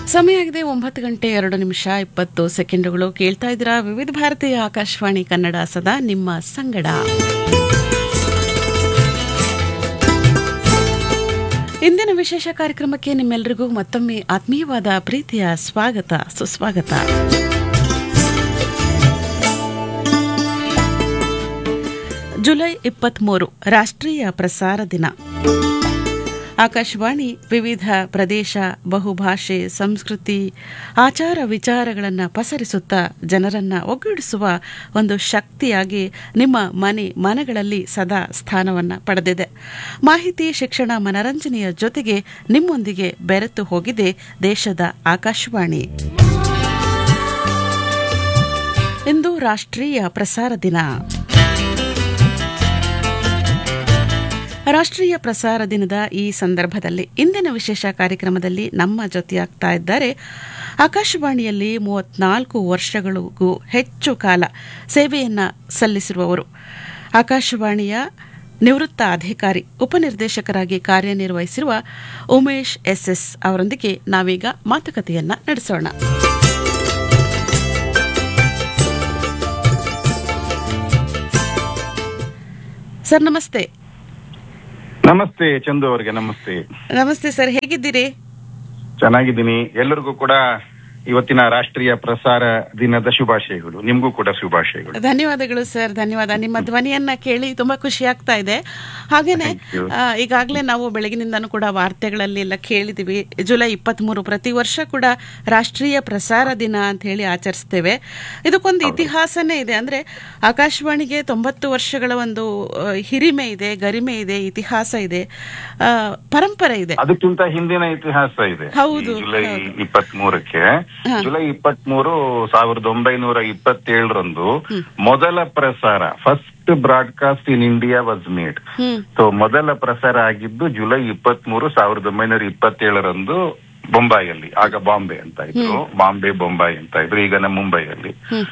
ಸಮಯ ಆಗಿದೆ ಒಂಬತ್ತು ಗಂಟೆ ಎರಡು ನಿಮಿಷ ಇಪ್ಪತ್ತು ಸೆಕೆಂಡುಗಳು ಕೇಳ್ತಾ ಇದ್ದೀರಾ ವಿವಿಧ ಭಾರತೀಯ ಆಕಾಶವಾಣಿ ಕನ್ನಡ ಸದಾ ನಿಮ್ಮ ಸಂಗಡ ಇಂದಿನ ವಿಶೇಷ ಕಾರ್ಯಕ್ರಮಕ್ಕೆ ನಿಮ್ಮೆಲ್ಲರಿಗೂ ಮತ್ತೊಮ್ಮೆ ಆತ್ಮೀಯವಾದ ಪ್ರೀತಿಯ ಸ್ವಾಗತ ಸುಸ್ವಾಗತ ಜುಲೈ ಇಪ್ಪತ್ಮೂರು ರಾಷ್ಟ್ರೀಯ ಪ್ರಸಾರ ದಿನ ಆಕಾಶವಾಣಿ ವಿವಿಧ ಪ್ರದೇಶ ಬಹುಭಾಷೆ ಸಂಸ್ಕೃತಿ ಆಚಾರ ವಿಚಾರಗಳನ್ನು ಪಸರಿಸುತ್ತಾ ಜನರನ್ನ ಒಗ್ಗೂಡಿಸುವ ಒಂದು ಶಕ್ತಿಯಾಗಿ ನಿಮ್ಮ ಮನೆ ಮನಗಳಲ್ಲಿ ಸದಾ ಸ್ಥಾನವನ್ನು ಪಡೆದಿದೆ ಮಾಹಿತಿ ಶಿಕ್ಷಣ ಮನರಂಜನೆಯ ಜೊತೆಗೆ ನಿಮ್ಮೊಂದಿಗೆ ಬೆರೆತು ಹೋಗಿದೆ ದೇಶದ ಆಕಾಶವಾಣಿ ಇಂದು ರಾಷ್ಟ್ರೀಯ ಪ್ರಸಾರ ದಿನ ರಾಷ್ಟ್ರೀಯ ಪ್ರಸಾರ ದಿನದ ಈ ಸಂದರ್ಭದಲ್ಲಿ ಇಂದಿನ ವಿಶೇಷ ಕಾರ್ಯಕ್ರಮದಲ್ಲಿ ನಮ್ಮ ಜೊತೆಯಾಗ್ತಾ ಇದ್ದಾರೆ ಆಕಾಶವಾಣಿಯಲ್ಲಿ ಮೂವತ್ನಾಲ್ಕು ವರ್ಷಗಳಿಗೂ ಹೆಚ್ಚು ಕಾಲ ಸೇವೆಯನ್ನ ಸಲ್ಲಿಸಿರುವವರು ಆಕಾಶವಾಣಿಯ ನಿವೃತ್ತ ಅಧಿಕಾರಿ ಉಪನಿರ್ದೇಶಕರಾಗಿ ಕಾರ್ಯನಿರ್ವಹಿಸಿರುವ ಉಮೇಶ್ ಎಸ್ಎಸ್ ಅವರೊಂದಿಗೆ ನಾವೀಗ ಮಾತುಕತೆಯನ್ನ ನಡೆಸೋಣ ಸರ್ ನಮಸ್ತೆ ನಮಸ್ತೆ ಚಂದು ಅವರಿಗೆ ನಮಸ್ತೆ ನಮಸ್ತೆ ಸರ್ ಹೇಗಿದ್ದೀರಿ ಚೆನ್ನಾಗಿದ್ದೀನಿ ಎಲ್ಲರಿಗೂ ಕೂಡ ಇವತ್ತಿನ ರಾಷ್ಟ್ರೀಯ ಪ್ರಸಾರ ದಿನದ ಶುಭಾಶಯಗಳು ನಿಮ್ಗೂ ಕೂಡ ಶುಭಾಶಯಗಳು ಧನ್ಯವಾದಗಳು ಸರ್ ಧನ್ಯವಾದ ನಿಮ್ಮ ಧ್ವನಿಯನ್ನ ಕೇಳಿ ತುಂಬಾ ಖುಷಿ ಆಗ್ತಾ ಇದೆ ಹಾಗೇನೆ Thank you. ಆ, ಈಗಾಗಲೇ ನಾವು ಬೆಳಗಿನಿಂದನೂ ಕೂಡ ವಾರ್ತೆಗಳಲ್ಲಿ ಎಲ್ಲ ಕೇಳಿದಿವಿ ಜುಲೈ ಇಪ್ಪತ್ಮೂರು ಪ್ರತಿ ವರ್ಷ ಕೂಡ ರಾಷ್ಟ್ರೀಯ ಪ್ರಸಾರ ದಿನ ಅಂತ ಹೇಳಿ ಆಚರಿಸ್ತೇವೆ ಇದಕ್ಕೊಂದು ಇತಿಹಾಸನೇ ಇದೆ ಅಂದ್ರೆ ಆಕಾಶವಾಣಿಗೆ ತೊಂಬತ್ತು ವರ್ಷಗಳ ಒಂದು ಆ, ಹಿರಿಮೆ ಇದೆ ಗರಿಮೆ ಇದೆ ಇತಿಹಾಸ ಇದೆ ಆ, ಪರಂಪರೆ ಇದೆ ಅದಕ್ಕಿಂತ ಹಿಂದಿನ ಇತಿಹಾಸ ಇದೆ ಹೌದು, ಈ ಜುಲೈ ಹೌದು. ಇಪ್ಪತ್ತ್ ಮೂರಕ್ಕೆ ಜುಲೈ ಇಪ್ಪತ್ತ್ ಮೂರು ಸಾವಿರದ ಒಂಬೈನೂರ ಇಪ್ಪತ್ತೇಳರಂದು ಮೊದಲ ಪ್ರಸಾರ first broadcast in India was made hmm so ಮೊದಲ ಪ್ರಸಾರ ಆಗಿದ್ದು ಜುಲೈ ಇಪ್ಪತ್ತ್ ಮೂರು ಸಾವಿರದ ಒಂಬೈನೂರ ಇಪ್ಪತ್ತೇಳರಂದು ಬೊಂಬಾಯಲ್ಲಿ ಆಗ ಬಾಂಬೆ ಅಂತ ಇದ್ರು ಬಾಂಬೆ ಬೊಂಬಾಯಿ ಅಂತ ಇದ್ರು ಈಗ ನಮ್ಮ ಮುಂಬೈಯಲ್ಲಿ ಹ್ಮ್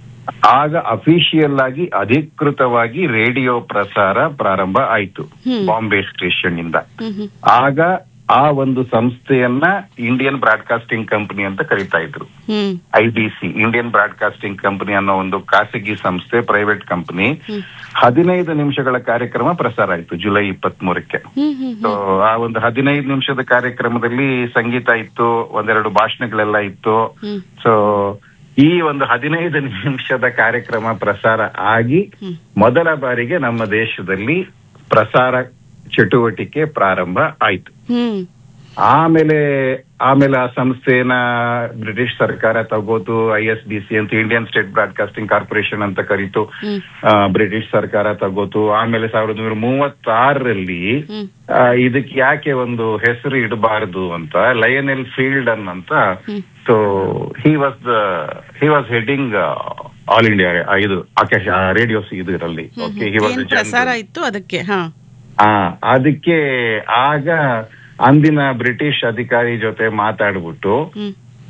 ಆಗ ಅಫಿಷಿಯಲ್ ಆಗಿ ಅಧಿಕೃತವಾಗಿ ರೇಡಿಯೋ ಪ್ರಸಾರ ಪ್ರಾರಂಭ ಆಯ್ತು ಬಾಂಬೆ ಸ್ಟೇಷನ್ ಇಂದ ಹ್ಮ್ ಹ್ಮ್ ಆಗ ಆ ಒಂದು ಸಂಸ್ಥೆಯನ್ನ ಇಂಡಿಯನ್ ಬ್ರಾಡ್ಕಾಸ್ಟಿಂಗ್ ಕಂಪನಿ ಅಂತ ಕರಿತಾ ಇದ್ರು hmm I D C Indian broadcasting company ಅನ್ನೋ ಒಂದು ಖಾಸಗಿ ಸಂಸ್ಥೆ ಪ್ರೈವೇಟ್ ಕಂಪನಿ ಹದಿನೈದು ನಿಮಿಷಗಳ ಕಾರ್ಯಕ್ರಮ ಪ್ರಸಾರ ಆಯ್ತು ಜುಲೈ ಇಪ್ಪತ್ತ್ ಮೂರಕ್ಕೆ ಹ್ಮ್ ಹ್ಮ್ ಸೊ ಆ ಒಂದು ಹದಿನೈದು ನಿಮಿಷದ ಕಾರ್ಯಕ್ರಮದಲ್ಲಿ ಸಂಗೀತ ಇತ್ತು ಒಂದೆರಡು ಭಾಷಣಗಳೆಲ್ಲ ಇತ್ತು ಹ್ಮ್ ಸೊ ಈ ಒಂದು ಹದಿನೈದು ನಿಮಿಷದ ಕಾರ್ಯಕ್ರಮ ಪ್ರಸಾರ ಆಗಿ ಹ್ಮ್. ಮೊದಲ ಬಾರಿಗೆ ನಮ್ಮ ದೇಶದಲ್ಲಿ ಪ್ರಸಾರ ಚಟುವಟಿಕೆ ಪ್ರಾರಂಭ ಆಯ್ತು ಹ್ಮ್ ಆಮೇಲೆ ಆಮೇಲೆ ಆ ಸಂಸ್ಥೆನ ಬ್ರಿಟಿಷ್ ಸರ್ಕಾರ ತಗೋತು ಐ ಎಸ್ ಡಿ ಸಿ ಅಂತ ಇಂಡಿಯನ್ ಸ್ಟೇಟ್ ಬ್ರಾಡ್ಕಾಸ್ಟಿಂಗ್ ಕಾರ್ಪೊರೇಷನ್ ಅಂತ ಕರೀತು ಹ್ಮ್ ಆ, ಬ್ರಿಟಿಷ್ ಸರ್ಕಾರ ತಗೋತು ಆಮೇಲೆ ಸಾವಿರದ ಒಂಬೈನೂರ ಮೂವತ್ತಾರರಲ್ಲಿ ಹ್ಮ್ ಆ, ಇದಕ್ಕೆ ಯಾಕೆ ಒಂದು ಹೆಸರು ಇಡಬಾರದು ಅಂತ ಲಯನೆಲ್ ಫೀಲ್ಡ್ ಅಂತ so he was the he was heading All India ಇದು ಆಕಾಶ ರೇಡಿಯೋಸ್ ಇದು ಇದರಲ್ಲಿ ಓಕೆ ಹಿ ಏನ್ ಪ್ರಸಾರ ವಾಸ್ ಇತ್ತು ಅದಕ್ಕೆ ಹಾ ಆ ಅದಕ್ಕೆ ಆಗ ಅಂದಿನ ಬ್ರಿಟಿಷ್ ಅಧಿಕಾರಿ ಜೊತೆ ಮಾತಾಡ್ಬಿಟ್ಟು ಹ್ಮ್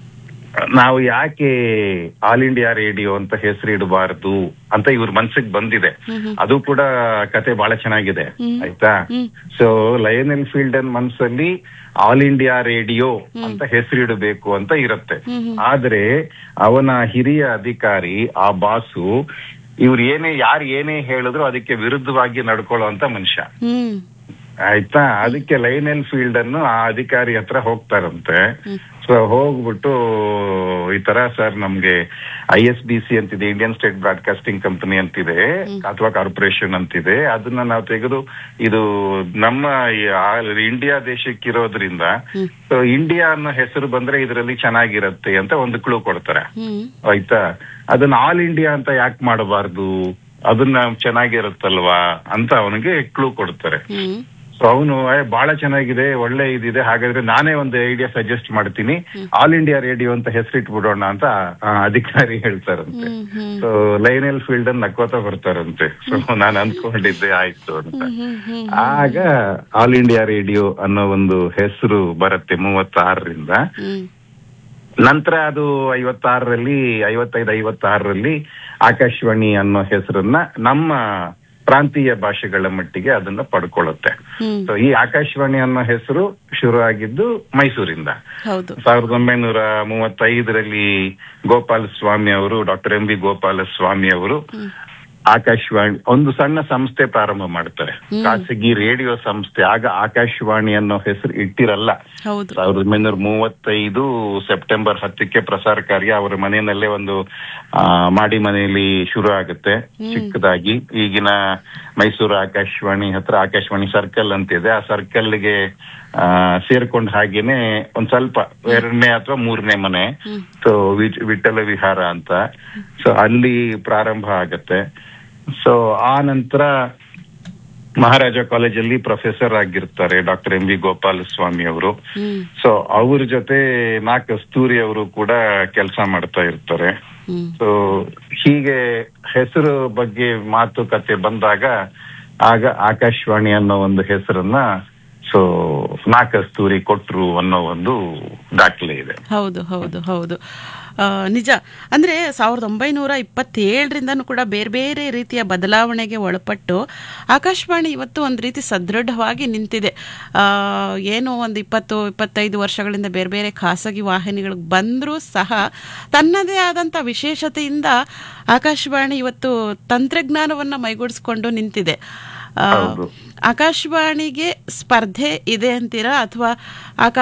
ನಾವು ಯಾಕೆ ಆಲ್ ಇಂಡಿಯಾ ರೇಡಿಯೋ ಅಂತ ಹೆಸರು ಇಡಬಾರದು ಅಂತ ಇವ್ರ ಮನ್ಸಿಗೆ ಬಂದಿದೆ ಅದು ಕೂಡ ಕತೆ ಬಹಳ ಚೆನ್ನಾಗಿದೆ ಆಯ್ತಾ ಹ್ಮ್. ಸೊ ಲಯನೆಲ್ ಫೀಲ್ಡನ್ ಮನ್ಸಲ್ಲಿ ಆಲ್ ಇಂಡಿಯಾ ರೇಡಿಯೋ ಅಂತ ಹೆಸರಿಡಬೇಕು ಅಂತ ಇರುತ್ತೆ ಆದ್ರೆ ಅವನ ಹಿರಿಯ ಅಧಿಕಾರಿ ಆ ಬಾಸು ಇವ್ರು ಏನೇ ಯಾರು ಏನೇ ಹೇಳಿದ್ರು ಅದಕ್ಕೆ ವಿರುದ್ಧವಾಗಿ ನಡ್ಕೊಳ್ಳೋ ಅಂತ ಮನುಷ್ಯ ಹ್ಮ್ ಆಯ್ತಾ ಅದಕ್ಕೆ ಲೈನೆಲ್ ಫೀಲ್ಡ್ ಅನ್ನು ಆ ಅಧಿಕಾರಿ ಹತ್ರ ಹೋಗ್ತಾರಂತೆ ಸೊ ಹೋಗ್ಬಿಟ್ಟು ಈ ತರ ಸರ್ ನಮ್ಗೆ ಐ ಎಸ್ ಬಿ ಸಿ ಅಂತಿದೆ ಇಂಡಿಯನ್ ಸ್ಟೇಟ್ ಬ್ರಾಡ್ಕಾಸ್ಟಿಂಗ್ ಕಂಪನಿ ಅಂತಿದೆ ಅಥವಾ ಕಾರ್ಪೊರೇಷನ್ ಅಂತಿದೆ ಅದನ್ನ ನಾವು ತೆಗೆದು ಇದು ನಮ್ಮ ಈ ಆ- ಇಂಡಿಯಾ ದೇಶಕ್ಕಿರೋದ್ರಿಂದ ಸೊ ಇಂಡಿಯಾ ಅನ್ನೋ ಹೆಸರು ಬಂದ್ರೆ ಇದರಲ್ಲಿ ಚೆನ್ನಾಗಿರತ್ತೆ ಅಂತ ಒಂದು ಕ್ಲೂ ಕೊಡ್ತಾರೆ ಹ್ಮ್ ಆಯ್ತಾ ಅದನ್ನ ಆಲ್ ಇಂಡಿಯಾ ಅಂತ ಯಾಕೆ ಮಾಡಬಾರ್ದು ಅದನ್ನ ಚೆನ್ನಾಗಿರುತ್ತಲ್ವಾ ಅಂತ ಅವನಿಗೆ ಕ್ಲೂ ಕೊಡ್ತಾರೆ ಹ್ಮ್ ಸೊ ಅವನು ಬಹಳ ಚೆನ್ನಾಗಿದೆ ಒಳ್ಳೆ ಇದಿದೆ ಹಾಗಾದ್ರೆ ನಾನೇ ಒಂದು ಐಡಿಯಾ ಸಜೆಸ್ಟ್ ಮಾಡ್ತೀನಿ ಆಲ್ ಇಂಡಿಯಾ ರೇಡಿಯೋ ಅಂತ ಹೆಸರಿಟ್ಬಿಡೋಣ ಅಂತ ಆ ಅಧಿಕಾರಿ ಹೇಳ್ತಾರಂತೆ ಹ್ಮ್ ಹ್ಮ್ ಸೊ ಲೈನೆಲ್ ಫೀಲ್ಡ್ ಅನ್ನು ನಕ್ಕೋತಾ ಬರ್ತಾರಂತೆ ಸೊ ನಾನು ಅನ್ಕೊಂಡಿದ್ದೆ ಆಯ್ತು ಅಂತ ಹ್ಮ್ ಹ್ಮ್ ಆಗ ಆಲ್ ಇಂಡಿಯಾ ರೇಡಿಯೋ ಅನ್ನೋ ಒಂದು ಹೆಸರು ಬರುತ್ತೆ ಮೂವತ್ತಾರರಿಂದ ಹ್ಮ್ ನಂತರ ಅದು ಐವತ್ತಾರರಲ್ಲಿ ಐವತ್ತೈದು ಐವತ್ತಾರರಲ್ಲಿ ಆಕಾಶವಾಣಿ ಅನ್ನೋ ಹೆಸರನ್ನ ನಮ್ಮ ಪ್ರಾಂತೀಯ ಭಾಷೆಗಳ ಮಟ್ಟಿಗೆ ಅದನ್ನ ಪಡ್ಕೊಳ್ಳುತ್ತೆ ಹ್ಮ್ ಸೊ ಈ ಆಕಾಶವಾಣಿ ಅನ್ನೋ ಹೆಸರು ಶುರು ಆಗಿದ್ದು ಮೈಸೂರಿಂದ ಹೌದು ಸಾವಿರದ ಒಂಬೈನೂರ ಮೂವತ್ತೈದರಲ್ಲಿ ಗೋಪಾಲ ಸ್ವಾಮಿ ಅವರು doctor M V Gopalaswamy ಅವರು ಆಕಾಶವಾಣಿ ಒಂದು ಸಣ್ಣ ಸಂಸ್ಥೆ ಪ್ರಾರಂಭ ಮಾಡ್ತಾರೆ ಖಾಸಗಿ ರೇಡಿಯೋ ಸಂಸ್ಥೆ ಆಗ ಆಕಾಶವಾಣಿ ಅನ್ನೋ ಹೆಸರು ಇಟ್ಟಿರಲ್ಲ ಹೌದು ಸಾವಿರದ ಒಂಬೈನೂರ ಮೂವತ್ತೈದು ಸೆಪ್ಟೆಂಬರ್ ಹತ್ತಕ್ಕೆ ಪ್ರಸಾರ ಕಾರ್ಯ ಅವರ ಮನೆಯಲ್ಲೇ ಒಂದು ಆ, ಮಾಡಿ ಮನೆಯಲ್ಲಿ ಶುರು ಆಗುತ್ತೆ ಚಿಕ್ಕದಾಗಿ ಈಗಿನ ಮೈಸೂರು ಆಕಾಶವಾಣಿ ಹತ್ರ ಆಕಾಶವಾಣಿ ಸರ್ಕಲ್ ಅಂತಿದೆ ಆ ಸರ್ಕಲ್ಗೆ ಸೇರ್ಕೊಂಡ್ ಹಾಗೇನೆ ಒಂದ್ ಸ್ವಲ್ಪ ಎರಡನೇ ಅಥವಾ ಮೂರನೇ ಮನೆ ಸೊ ವಿಠಲ ವಿಹಾರ ಅಂತ ಸೊ ಅಲ್ಲಿ ಪ್ರಾರಂಭ ಆಗತ್ತೆ ಸೊ ಆ ನಂತರ ಮಹಾರಾಜ ಕಾಲೇಜಲ್ಲಿ ಪ್ರೊಫೆಸರ್ ಆಗಿರ್ತಾರೆ doctor M V Gopalaswamy ಅವರು ಹ್ಮ್ ಸೊ ಅವ್ರ ಜೊತೆ ನಾ ಕಸ್ತೂರಿ ಅವರು ಕೂಡ ಕೆಲಸ ಮಾಡ್ತಾ ಇರ್ತಾರೆ ಹ್ಮ್ ಸೊ ಹೀಗೆ ಹೆಸರು ಬಗ್ಗೆ ಮಾತುಕತೆ ಬಂದಾಗ ಆಗ ಆಕಾಶವಾಣಿ ಅನ್ನೋ ಒಂದು ಹೆಸರನ್ನ ಸೊ ನಾ ಕಸ್ತೂರಿ ಕೊಟ್ರು ಅನ್ನೋ ಒಂದು ದಾಖಲೆ ಇದೆ ಹೌದು ಹೌದು ಹೌದು ಆ, ನಿಜ ಅಂದರೆ ಸಾವಿರದ ಒಂಬೈನೂರ ಇಪ್ಪತ್ತೇಳರಿಂದನೂ ಕೂಡ ಬೇರೆ ಬೇರೆ ರೀತಿಯ ಬದಲಾವಣೆಗೆ ಒಳಪಟ್ಟು ಆಕಾಶವಾಣಿ ಇವತ್ತು ಒಂದು ರೀತಿ ಸದೃಢವಾಗಿ ನಿಂತಿದೆ ಆ, ಏನೋ ಒಂದು ಇಪ್ಪತ್ತು ಇಪ್ಪತ್ತೈದು ವರ್ಷಗಳಿಂದ ಬೇರೆ ಬೇರೆ ಖಾಸಗಿ ವಾಹಿನಿಗಳಿಗೆ ಬಂದರೂ ಸಹ ತನ್ನದೇ ಆದಂಥ ವಿಶೇಷತೆಯಿಂದ ಆಕಾಶವಾಣಿ ಇವತ್ತು ತಂತ್ರಜ್ಞಾನವನ್ನು ಮೈಗೂಡಿಸ್ಕೊಂಡು ನಿಂತಿದೆ ಆ, ಹೌದು. ಆಕಾಶವಾಣಿಗೆ ಸ್ಪರ್ಧೆ ಇದೆ ಅಂತೀರಾ ಅಥವಾ ಆಕಾ